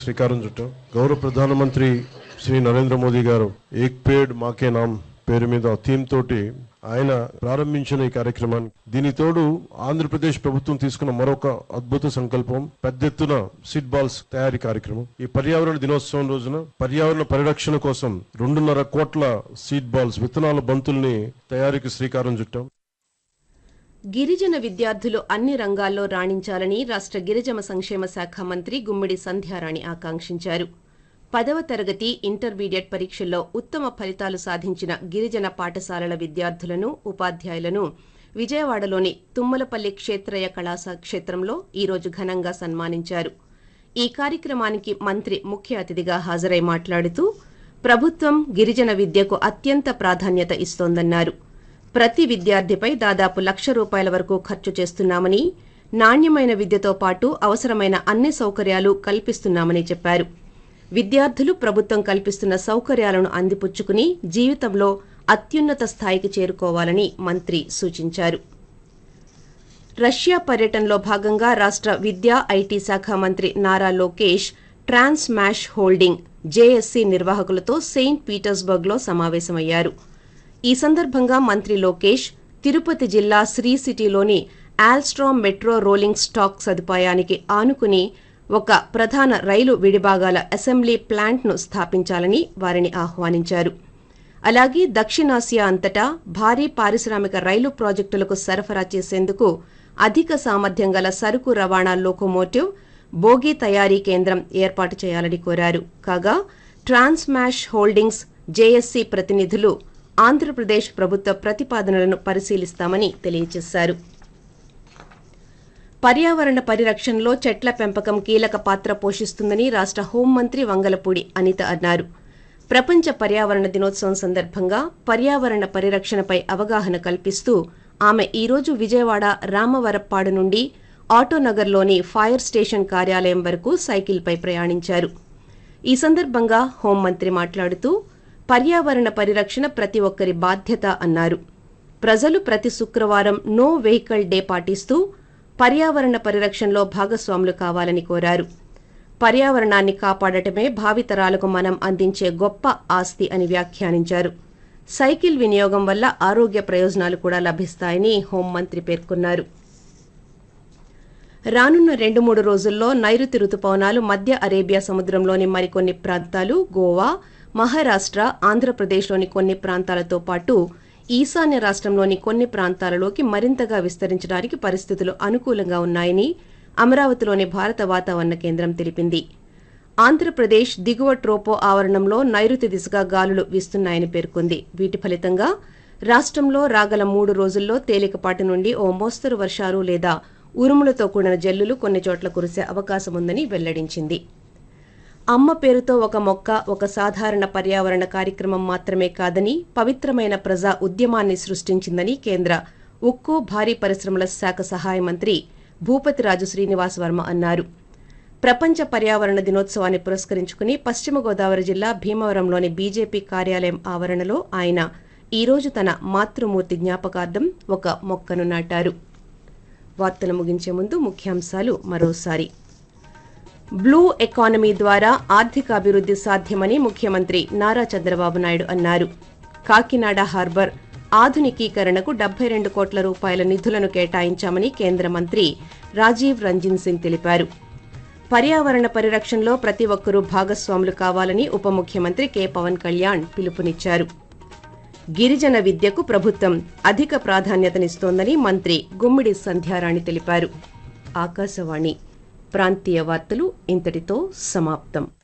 శ్రీకారం చుట్టాం గౌరవ ప్రధానమంత్రి శ్రీ నరేంద్ర మోదీ గారు ఏక్ పేడ్ మాకే నామ్ పేరు మీద థీమ్ తోటి ఆయన ప్రారంభించిన ఈ కార్యక్రమాన్ని దీని తోడు ఆంధ్రప్రదేశ్ ప్రభుత్వం తీసుకున్న మరొక అద్భుత సంకల్పం పెద్ద ఎత్తున సీడ్ బాల్స్ తయారీ కార్యక్రమం ఈ పర్యావరణ దినోత్సవం రోజున పర్యావరణ పరిరక్షణ కోసం రెండున్నర కోట్ల సీడ్ బాల్స్ విత్తనాల బంతుల్ని తయారీకి శ్రీకారం చుట్టాం గిరిజన విద్యార్థులు అన్ని రంగాల్లో రాణించాలని రాష్ట్ర గిరిజన సంక్షేమ శాఖ మంత్రి గుమ్మిడి సంధ్యారాణి ఆకాంక్షించారు పదవ తరగతి ఇంటర్మీడియట్ పరీక్షల్లో ఉత్తమ ఫలితాలు సాధించిన గిరిజన పాఠశాలల విద్యార్థులను ఉపాధ్యాయులను విజయవాడలోని తుమ్మలపల్లి క్షేత్రయ కళాశా క్షేత్రంలో ఈరోజు ఘనంగా సన్మానించారు ఈ కార్యక్రమానికి మంత్రి ముఖ్య అతిథిగా హాజరై మాట్లాడుతూ ప్రభుత్వం గిరిజన విద్యకు అత్యంత ప్రాధాన్యత ఇస్తోందన్నారు ప్రతి విద్యార్థిపై దాదాపు లక్ష రూపాయల వరకు ఖర్చు చేస్తున్నామని నాణ్యమైన విద్యతో పాటు అవసరమైన అన్ని సౌకర్యాలు కల్పిస్తున్నామని చెప్పారు విద్యార్థులు ప్రభుత్వం కల్పిస్తున్న సౌకర్యాలను అందిపుచ్చుకుని జీవితంలో అత్యున్నత స్థాయికి చేరుకోవాలని మంత్రి సూచించారు రష్యా పర్యటనలో భాగంగా రాష్ట్ర విద్యా ఐటీ శాఖ మంత్రి Nara Lokesh Transmashholding JSC నిర్వాహకులతో సెయింట్ పీటర్స్బర్గ్లో సమావేశమయ్యారు ఈ సందర్భంగా మంత్రి లోకేష్ తిరుపతి జిల్లా శ్రీ సిటీలోని ఆల్స్ట్రామ్ మెట్రో రోలింగ్ స్టాక్ సదుపాయానికి ఆనుకుని ఒక ప్రధాన రైలు విడిభాగాల అసెంబ్లీ ప్లాంట్ను స్థాపించాలని వారిని ఆహ్వానించారు అలాగే దక్షిణాసియా అంతటా భారీ పారిశ్రామిక రైలు ప్రాజెక్టులకు సరఫరా చేసేందుకు అధిక సామర్థ్యం గల సరుకు రవాణా లోకోమోటివ్ బోగీ తయారీ కేంద్రం ఏర్పాటు చేయాలని కోరారు కాగా ట్రాన్స్మాష్ హోల్డింగ్స్ జేఎస్సీ ప్రతినిధులు ఆంధ్రప్రదేశ్ ప్రభుత్వ ప్రతిపాదనలను పరిశీలిస్తామని తెలియజేశారు పర్యావరణ పరిరక్షణలో చెట్ల పెంపకం కీలక పాత్ర పోషిస్తుందని రాష్ట్ర హోంమంత్రి వంగలపూడి అనిత అన్నారు ప్రపంచ పర్యావరణ దినోత్సవం సందర్భంగా పర్యావరణ పరిరక్షణపై అవగాహన కల్పిస్తూ ఆమె ఈరోజు విజయవాడ రామవరప్పాడు నుండి ఆటోనగర్లోని ఫైర్ స్టేషన్ కార్యాలయం వరకు సైకిల్పై ప్రయాణించారు ఈ సందర్భంగా హోంమంత్రి మాట్లాడుతూ పర్యావరణ పరిరక్షణ ప్రతి ఒక్కరి బాధ్యత అన్నారు ప్రజలు ప్రతి శుక్రవారం నో వెహికల్ డే పాటిస్తూ పర్యావరణ పరిరక్షణలో భాగస్వాములు కావాలని కోరారు పర్యావరణాన్ని కాపాడటమే భావితరాలకు మనం అందించే గొప్ప ఆస్తి అని వ్యాఖ్యానించారు సైకిల్ వినియోగం వల్ల ఆరోగ్య ప్రయోజనాలు కూడా లభిస్తాయని హోంమంత్రి పేర్కొన్నారు రానున్న రెండు మూడు రోజుల్లో నైరుతి రుతుపవనాలు మధ్య అరేబియా సముద్రంలోని మరికొన్ని ప్రాంతాలు గోవా మహారాష్ట్ర ఆంధ్రప్రదేశ్లోని కొన్ని ప్రాంతాలతో పాటు ఈశాన్య రాష్ట్రంలోని కొన్ని ప్రాంతాలలోకి మరింతగా విస్తరించడానికి పరిస్థితులు అనుకూలంగా ఉన్నాయని అమరావతిలోని భారత వాతావరణ కేంద్రం తెలిపింది ఆంధ్రప్రదేశ్ దిగువ ట్రోపో ఆవరణంలో నైరుతి దిశగా గాలులు వీస్తున్నాయని పేర్కొంది వీటి ఫలితంగా రాష్ట్రంలో రాగల మూడు రోజుల్లో తేలికపాటి నుండి ఓ మోస్తరు వర్షాలు లేదా ఉరుములతో కూడిన జల్లులు కొన్ని చోట్ల కురిసే అవకాశం ఉందని వెల్లడించింది అమ్మ పేరుతో ఒక మొక్క ఒక సాధారణ పర్యావరణ కార్యక్రమం మాత్రమే కాదని పవిత్రమైన ప్రజా ఉద్యమాన్ని సృష్టించిందని కేంద్ర ఉక్కు భారీ పరిశ్రమల శాఖ సహాయ మంత్రి భూపతిరాజు శ్రీనివాస్ వర్మ అన్నారు ప్రపంచ పర్యావరణ దినోత్సవాన్ని పురస్కరించుకుని పశ్చిమ గోదావరి జిల్లా భీమవరంలోని బీజేపీ కార్యాలయం ఆవరణలో ఆయన ఈరోజు తన మాతృమూర్తి జ్ఞాపకార్థం ఒక మొక్కను నాటారు వార్తలు ముగించే ముందు ముఖ్యాంశాలు మరోసారి బ్లూ ఎకానమీ ద్వారా ఆర్థిక అభివృద్ధి సాధ్యమని ముఖ్యమంత్రి నారా చంద్రబాబు నాయుడు అన్నారు కాకినాడ హార్బర్ ఆధునికీకరణకు డెబ్బై రెండు కోట్ల రూపాయల నిధులను కేటాయించామని కేంద్ర మంత్రి రాజీవ్ రంజన్ సింగ్ తెలిపారు పర్యావరణ పరిరక్షణలో ప్రతి ఒక్కరూ భాగస్వాములు కావాలని ఉప ముఖ్యమంత్రి కె పవన్ కళ్యాణ్ పిలుపునిచ్చారు గిరిజన విద్యకు ప్రభుత్వం అధిక ప్రాధాన్యతనిస్తోందని మంత్రి గుమ్మిడి సంధ్యారాణి తెలిపారు ఆకాశవాణి ప్రాంతీయ వార్తలు ఇంతటితో సమాప్తం